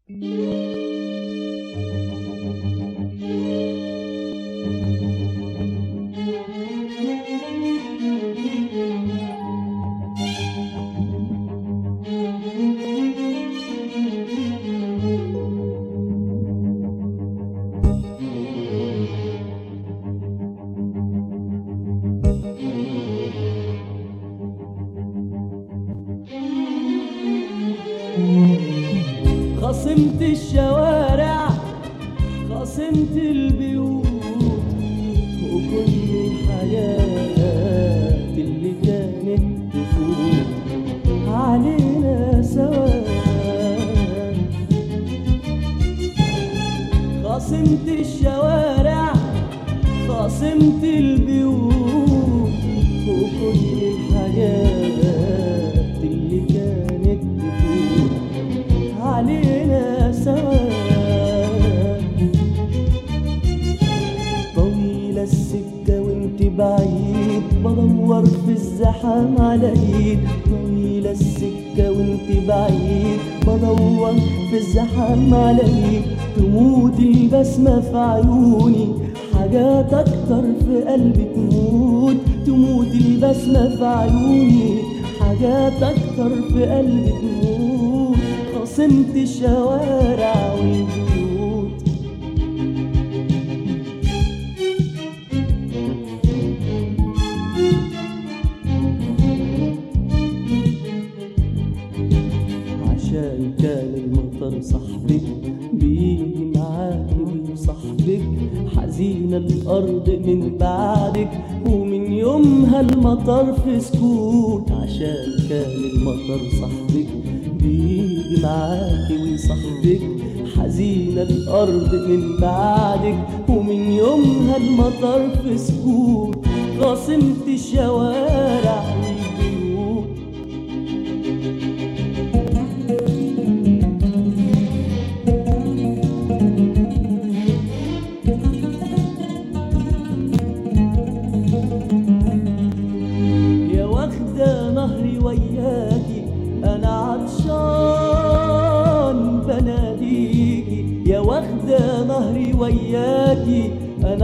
خصمت الشوارع خصمت البيوت وكل الحياة اللي كانت تفوت علينا سوا خصمت الشوارع خصمت البيوت وكل الحاجات اللي كانت تفوت علينا سوا طويلة السكة وانت بعيد بدور في الزحام على ايد طويلة السكة وانت بعيد بدور في الزحام على ايد تموت البسمة في عيوني حاجات اكتر في قلبي تموت تموت البسمة في عيوني حاجات اكتر في قلبي تموت خصمت الشوارع والبيوت عشان كان المطر صاحبك بيجي معاكي وصاحبك حزينة الأرض من بعدك ومن يومها المطر في سكوت عشان كان المطر صاحبك بيجي معاكي وصاحبك حزينة الأرض من بعدك ومن يومها المطر في سكوت خاصمت الشوارع والبيوت يا واخدة نهري وياكي أنا عطشان بناديكي يا واخدة نهري وياكي أنا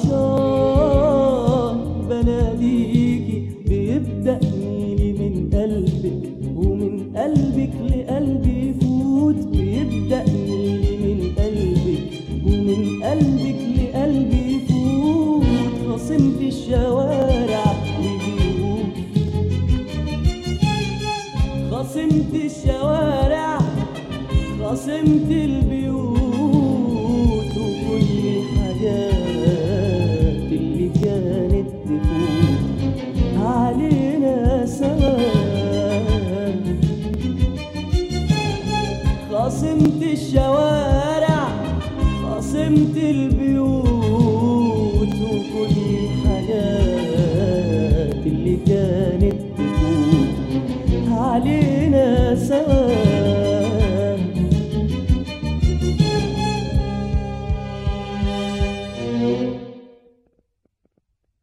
عطشان بناديكي بيبدأ نيلي من قلبك ومن قلبك لقلبي يفوت بيبدأ نيلي من قلبك ومن قلبك لقلبي يفوت خصمت الشوارع والبيوت خصمت الشوارع خصمت البيوت وكل الحاجات اللي كانت تفوت علينا سوا خصمت الشوارع خصمت البيوت وكل الحاجات اللي كانت تفوت علينا سوا